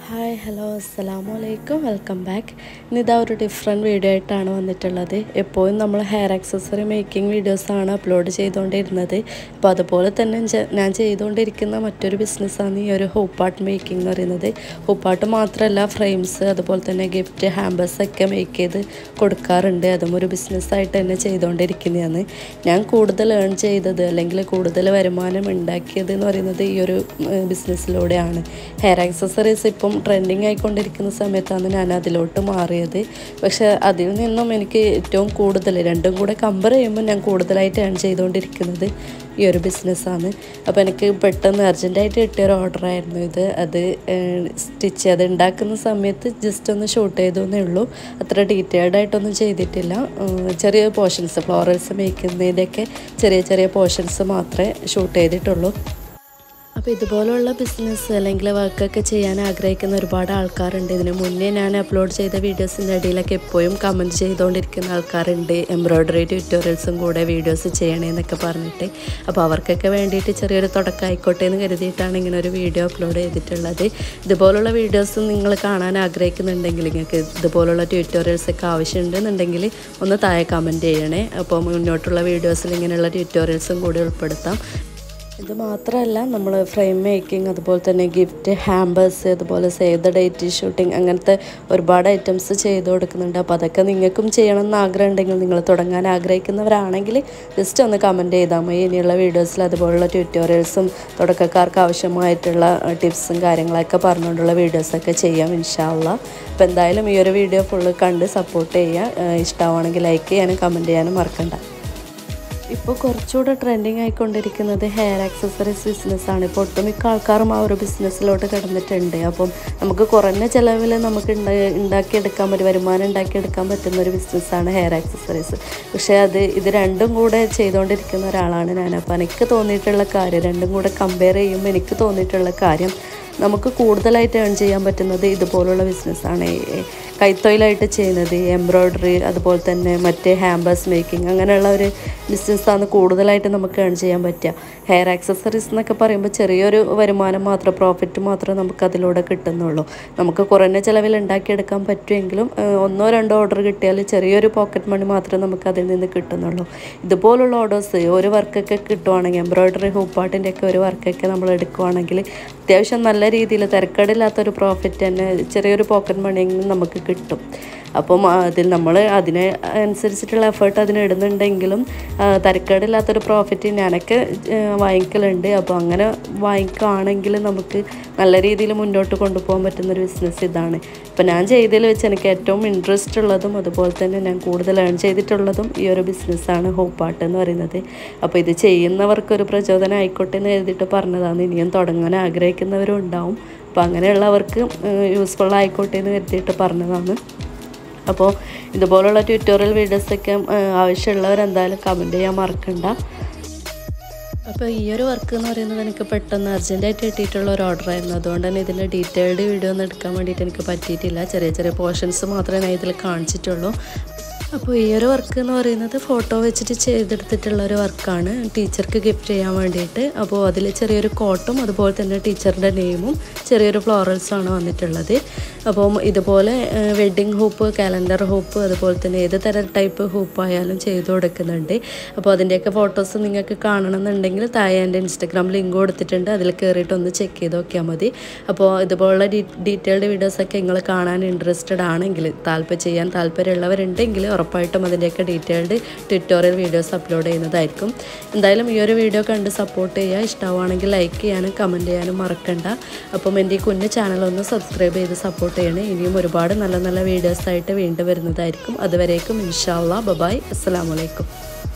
hi hello അസ്സലാമു അലൈക്കും welcome back ഇന്നിതാ ഒരു ഡിഫറെൻറ്റ് വീഡിയോ ആയിട്ടാണ് വന്നിട്ടുള്ളത് എപ്പോഴും നമ്മൾ ഹെയർ ആക്സസറി മേക്കിംഗ് വീഡിയോസാണ് അപ്ലോഡ് ചെയ്തുകൊണ്ടിരുന്നത് അപ്പോൾ അതുപോലെ തന്നെ ചെ- ഞാൻ ചെയ്തുകൊണ്ടിരിക്കുന്ന മറ്റൊരു ബിസിനസ്സാണ് ഈ ഒരു ഹൂപ്പാട്ട് മേക്കിംഗ് എന്ന് പറയുന്നത് ഹൂപ്പാട്ട് മാത്രമല്ല ഫ്രെയിംസ് അതുപോലെ തന്നെ ഗിഫ്റ്റ് ഹാമ്പേഴ്സ് ഒക്കെ മേക്ക് ചെയ്ത് കൊടുക്കാറുണ്ട് അതും ഒരു ബിസിനസ്സായിട്ട് തന്നെ ചെയ്തുകൊണ്ടിരിക്കുന്നതാണ് ഞാൻ കൂടുതൽ ഏൺ ചെയ്തത് അല്ലെങ്കിൽ കൂടുതൽ വരുമാനം ഉണ്ടാക്കിയത് എന്ന് പറയുന്നത് ഈ ഒരു ബിസിനസ്സിലൂടെയാണ് ഹെയർ ആക്സസറീസ് ഇപ്പം ട്രെൻഡിങ് ആയിക്കൊണ്ടിരിക്കുന്ന സമയത്താണ് ഞാൻ അതിലോട്ട് മാറിയത് പക്ഷേ അതിൽ നിന്നും എനിക്ക് ഏറ്റവും കൂടുതൽ രണ്ടും കൂടെ കമ്പയർ ചെയ്യുമ്പോൾ ഞാൻ കൂടുതലായിട്ട് ഏൺ ചെയ്തുകൊണ്ടിരിക്കുന്നത് ഈ ഒരു ബിസിനസ്സാണ് അപ്പോൾ എനിക്ക് പെട്ടെന്ന് അർജൻറ്റായിട്ട് കിട്ടിയ ഒരു ഓർഡർ ആയിരുന്നു ഇത് അത് സ്റ്റിച്ച് അത് ഉണ്ടാക്കുന്ന സമയത്ത് ജസ്റ്റ് ഒന്ന് ഷൂട്ട് ചെയ്തു എന്നേ ഉള്ളൂ അത്ര ഡീറ്റെയിൽഡ് ആയിട്ടൊന്നും ചെയ്തിട്ടില്ല ഉം, ചെറിയ പോർഷൻസ് ഫ്ലോറൽസ് മേക്ക് ചെയ്യുന്നതിൻ്റെയൊക്കെ ചെറിയ ചെറിയ പോർഷൻസ് മാത്രമേ ഷൂട്ട് ചെയ്തിട്ടുള്ളൂ അപ്പോൾ ഇതുപോലുള്ള ബിസിനസ് അല്ലെങ്കിൽ വർക്കൊക്കെ ചെയ്യാൻ ആഗ്രഹിക്കുന്ന ഒരുപാട് ആൾക്കാരുണ്ട് ഇതിന് മുന്നേ ഞാൻ അപ്ലോഡ് ചെയ്ത വീഡിയോസിൻ്റെ ഇടയിലൊക്കെ എപ്പോഴും കമൻറ്റ് ചെയ്തുകൊണ്ടിരിക്കുന്ന ആൾക്കാരുണ്ട് എംബ്രോയ്ഡറി ട്യൂട്ടോറിയൽസും കൂടെ വീഡിയോസ് ചെയ്യണേന്നൊക്കെ പറഞ്ഞിട്ട് അപ്പോൾ അവർക്കൊക്കെ വേണ്ടിയിട്ട് ചെറിയൊരു തുടക്കം ആയിക്കോട്ടെ എന്ന് കരുതിയിട്ടാണ് ഇങ്ങനെ ഒരു വീഡിയോ അപ്ലോഡ് ചെയ്തിട്ടുള്ളത് ഇതുപോലുള്ള വീഡിയോസ് നിങ്ങൾ കാണാൻ ആഗ്രഹിക്കുന്നുണ്ടെങ്കിൽ നിങ്ങൾക്ക് ഇതുപോലുള്ള ട്യൂട്ടോറിയൽസ് ഒക്കെ ആവശ്യമുണ്ടെന്നുണ്ടെങ്കിൽ ഒന്ന് താഴെ കമൻറ്റ് ചെയ്യണേ അപ്പോൾ മുന്നോട്ടുള്ള വീഡിയോസിൽ ഇങ്ങനെയുള്ള ട്യൂട്ടോറിയൽസും കൂടി ഉൾപ്പെടുത്താം ഇത് മാത്രമല്ല നമ്മൾ ഫ്രെയിം മേക്കിംഗ് അതുപോലെ തന്നെ ഗിഫ്റ്റ് ഹാമ്പേഴ്സ് അതുപോലെ സേവ് ദ ഡേറ്റ് ഷൂട്ടിംഗ് അങ്ങനത്തെ ഒരുപാട് ഐറ്റംസ് ചെയ്ത് കൊടുക്കുന്നുണ്ട് അപ്പോൾ അതൊക്കെ നിങ്ങൾക്കും ചെയ്യണം എന്ന് ആഗ്രഹം ഉണ്ടെങ്കിൽ നിങ്ങൾ തുടങ്ങാൻ ആഗ്രഹിക്കുന്നവരാണെങ്കിൽ ജസ്റ്റ് ഒന്ന് കമൻറ്റ് ചെയ്താൽ മതി ഇനിയുള്ള വീഡിയോസിൽ അതുപോലുള്ള ട്യൂട്ടോറിയൽസും തുടക്കക്കാർക്ക് ആവശ്യമായിട്ടുള്ള ടിപ്സും കാര്യങ്ങളൊക്കെ പറഞ്ഞുകൊണ്ടുള്ള വീഡിയോസൊക്കെ ചെയ്യാം ഇൻഷാല്ല അപ്പോൾ എന്തായാലും ഈ ഒരു വീഡിയോ ഫുള്ള് കണ്ട് സപ്പോർട്ട് ചെയ്യുക ഇഷ്ടമാണെങ്കിൽ ലൈക്ക് ചെയ്യാനും കമൻറ്റ് ചെയ്യാനും മറക്കണ്ട ഇപ്പോൾ കുറച്ചുകൂടെ ട്രെൻഡിങ് ആയിക്കൊണ്ടിരിക്കുന്നത് ഹെയർ ആക്സസറീസ് ബിസിനസ്സാണ് ഇപ്പോൾ ഒട്ടുമിക്ക ആൾക്കാരും ആ ഒരു ബിസിനസ്സിലോട്ട് കിടന്നിട്ടുണ്ട് അപ്പം നമുക്ക് കുറഞ്ഞ ചിലവിൽ നമുക്ക് ഉണ്ടാ ഉണ്ടാക്കിയെടുക്കാൻ പറ്റും വരുമാനം ഉണ്ടാക്കിയെടുക്കാൻ പറ്റുന്ന ഒരു ബിസിനസ്സാണ് ഹെയർ ആക്സസറീസ് പക്ഷേ അത് ഇത് രണ്ടും കൂടെ ചെയ്തുകൊണ്ടിരിക്കുന്ന ഒരാളാണ് ഞാൻ അപ്പോൾ എനിക്ക് തോന്നിയിട്ടുള്ള കാര്യം രണ്ടും കൂടെ കമ്പയർ ചെയ്യുമ്പോൾ എനിക്ക് തോന്നിയിട്ടുള്ള കാര്യം നമുക്ക് കൂടുതലായിട്ട് ഏൺ ചെയ്യാൻ പറ്റുന്നത് ഇതുപോലുള്ള ബിസിനസ്സാണ് കൈത്തൊഴിലായിട്ട് ചെയ്യുന്നത് എംബ്രോയ്ഡറി അതുപോലെ തന്നെ മറ്റേ ഹാമ്പേഴ്സ് മേക്കിംഗ് അങ്ങനെയുള്ള ഒരു ബിസിനസ്സാണ് കൂടുതലായിട്ട് നമുക്ക് ഏൺ ചെയ്യാൻ പറ്റുക ഹെയർ ആക്സസറീസ് എന്നൊക്കെ പറയുമ്പോൾ ചെറിയൊരു വരുമാനം മാത്രം പ്രോഫിറ്റ് മാത്രമേ നമുക്ക് അതിലൂടെ കിട്ടുന്നുള്ളൂ നമുക്ക് കുറഞ്ഞ ചിലവിൽ ഉണ്ടാക്കിയെടുക്കാൻ പറ്റുമെങ്കിലും ഏഹ്, ഒന്നോ രണ്ടോ ഓർഡർ കിട്ടിയാൽ ചെറിയൊരു പോക്കറ്റ് മണി മാത്രമേ നമുക്ക് അതിൽ നിന്ന് കിട്ടുന്നുള്ളൂ ഇതുപോലുള്ള ഓർഡേഴ്സ് ഒരു വർക്കൊക്കെ കിട്ടുവാണെങ്കിൽ എംബ്രോയ്ഡറി ഹൂപ്പാട്ടിൻ്റെ ഒക്കെ ഒരു വർക്കൊക്കെ നമ്മൾ എടുക്കുവാണെങ്കിൽ അത്യാവശ്യം നല്ല രീതിയിൽ തിരക്കേടില്ലാത്തൊരു പ്രോഫിറ്റ് തന്നെ ചെറിയൊരു പോക്കറ്റ് മണിയെങ്കിലും നമുക്ക് കിട്ടും അപ്പം അതിൽ നമ്മൾ അതിന് അനുസരിച്ചിട്ടുള്ള എഫേർട്ട് അതിന് ഇടുന്നുണ്ടെങ്കിലും ആ, തരക്കേടില്ലാത്തൊരു പ്രോഫിറ്റ് ഞാനൊക്കെ ആ, വാങ്ങിക്കലുണ്ട് അപ്പോൾ അങ്ങനെ വാങ്ങിക്കുകയാണെങ്കിൽ നമുക്ക് നല്ല രീതിയിൽ മുന്നോട്ട് കൊണ്ടുപോകാൻ പറ്റുന്നൊരു ബിസിനസ് ഇതാണ് ഇപ്പോൾ ഞാൻ ചെയ്തതിൽ വെച്ച് എനിക്ക് ഏറ്റവും ഇൻട്രസ്റ്റ് ഉള്ളതും അതുപോലെ തന്നെ ഞാൻ കൂടുതൽ ഏൺ ചെയ്തിട്ടുള്ളതും ഈ ഒരു ബിസിനസ്സാണ് ഹോപ്പാട്ട് എന്ന് പറയുന്നത് അപ്പോൾ ഇത് ചെയ്യുന്നവർക്കൊരു പ്രചോദനം ആയിക്കോട്ടെ എന്ന് എഴുതിയിട്ട് പറഞ്ഞതാണ് ഇനിയും തുടങ്ങാൻ ആഗ്രഹിക്കുന്നവരും ഉണ്ടാവും അപ്പോൾ അങ്ങനെയുള്ളവർക്ക് യൂസ്ഫുൾ ആയിക്കോട്ടെ എന്ന് കരുതിയിട്ട് പറഞ്ഞതാണ് അപ്പോൾ ഇതുപോലുള്ള ട്യൂട്ടോറിയൽ വീഡിയോസൊക്കെ ആവശ്യമുള്ളവർ എന്തായാലും കമൻറ്റ് ചെയ്യാൻ മറക്കണ്ട അപ്പോൾ ഈ ഒരു വർക്ക് എന്ന് പറയുന്നത് എനിക്ക് പെട്ടെന്ന് അർജൻറ്റായിട്ട് കിട്ടിയിട്ടുള്ള ഒരു ഓർഡർ ആയിരുന്നു അതുകൊണ്ട് തന്നെ ഇതിൻ്റെ ഡീറ്റെയിൽഡ് വീഡിയോ ഒന്നും എടുക്കാൻ വേണ്ടിയിട്ട് എനിക്ക് പറ്റിയിട്ടില്ല ചെറിയ ചെറിയ പോർഷൻസ് മാത്രമേ ഞാൻ ഇതിൽ കാണിച്ചിട്ടുള്ളൂ അപ്പോൾ ഈ ഒരു വർക്ക് എന്ന് പറയുന്നത് ഫോട്ടോ വെച്ചിട്ട് ചെയ്തെടുത്തിട്ടുള്ള ഒരു വർക്കാണ് ടീച്ചർക്ക് ഗിഫ്റ്റ് ചെയ്യാൻ വേണ്ടിയിട്ട് അപ്പോൾ അതിൽ ചെറിയൊരു കോട്ടും അതുപോലെ തന്നെ ടീച്ചറിൻ്റെ നെയിമും ചെറിയൊരു ഫ്ലോറൽസും ആണ് വന്നിട്ടുള്ളത് അപ്പം ഇതുപോലെ വെഡ്ഡിങ് ഹൂപ്പ് കാലണ്ടർ ഹൂപ്പ് അതുപോലെ തന്നെ ഏത് തരം ടൈപ്പ് ഹൂപ്പ് ആയാലും ചെയ്തു കൊടുക്കുന്നുണ്ട് അപ്പോൾ അതിൻ്റെയൊക്കെ ഫോട്ടോസ് നിങ്ങൾക്ക് കാണണമെന്നുണ്ടെങ്കിൽ താഴെ എൻ്റെ ഇൻസ്റ്റഗ്രാം ലിങ്ക് കൊടുത്തിട്ടുണ്ട് അതിൽ കയറിയിട്ട് ഒന്ന് ചെക്ക് ചെയ്ത് നോക്കിയാൽ മതി അപ്പോൾ ഇതുപോലുള്ള ഡീ ഡീറ്റെയിൽഡ് വീഡിയോസൊക്കെ നിങ്ങൾ കാണാൻ ഇൻട്രസ്റ്റഡ് ആണെങ്കിൽ താല്പര്യം ചെയ്യാൻ താല്പര്യമുള്ളവരുണ്ടെങ്കിൽ ഉറപ്പായിട്ടും അതിൻ്റെയൊക്കെ ഡീറ്റെയിൽഡ് ട്യൂട്ടോറിയൽ വീഡിയോസ് അപ്ലോഡ് ചെയ്യുന്നതായിരിക്കും എന്തായാലും ഈ ഒരു വീഡിയോ കണ്ട് സപ്പോർട്ട് ചെയ്യുക ഇഷ്ടമാണെങ്കിൽ ലൈക്ക് ചെയ്യാനും കമൻറ്റ് ചെയ്യാനും മറക്കണ്ട അപ്പം എൻ്റെ ഈ കുഞ്ഞു ചാനൽ ഒന്ന് സബ്സ്ക്രൈബ് ചെയ്ത് സപ്പോർട്ട് ചെയ്യണേ ഇനിയും ഒരുപാട് നല്ല നല്ല വീഡിയോസായിട്ട് വീണ്ടും വരുന്നതായിരിക്കും അതുവരേക്കും ഇൻഷാല്ലാ ബബായ് അസ്സാം വലൈക്കും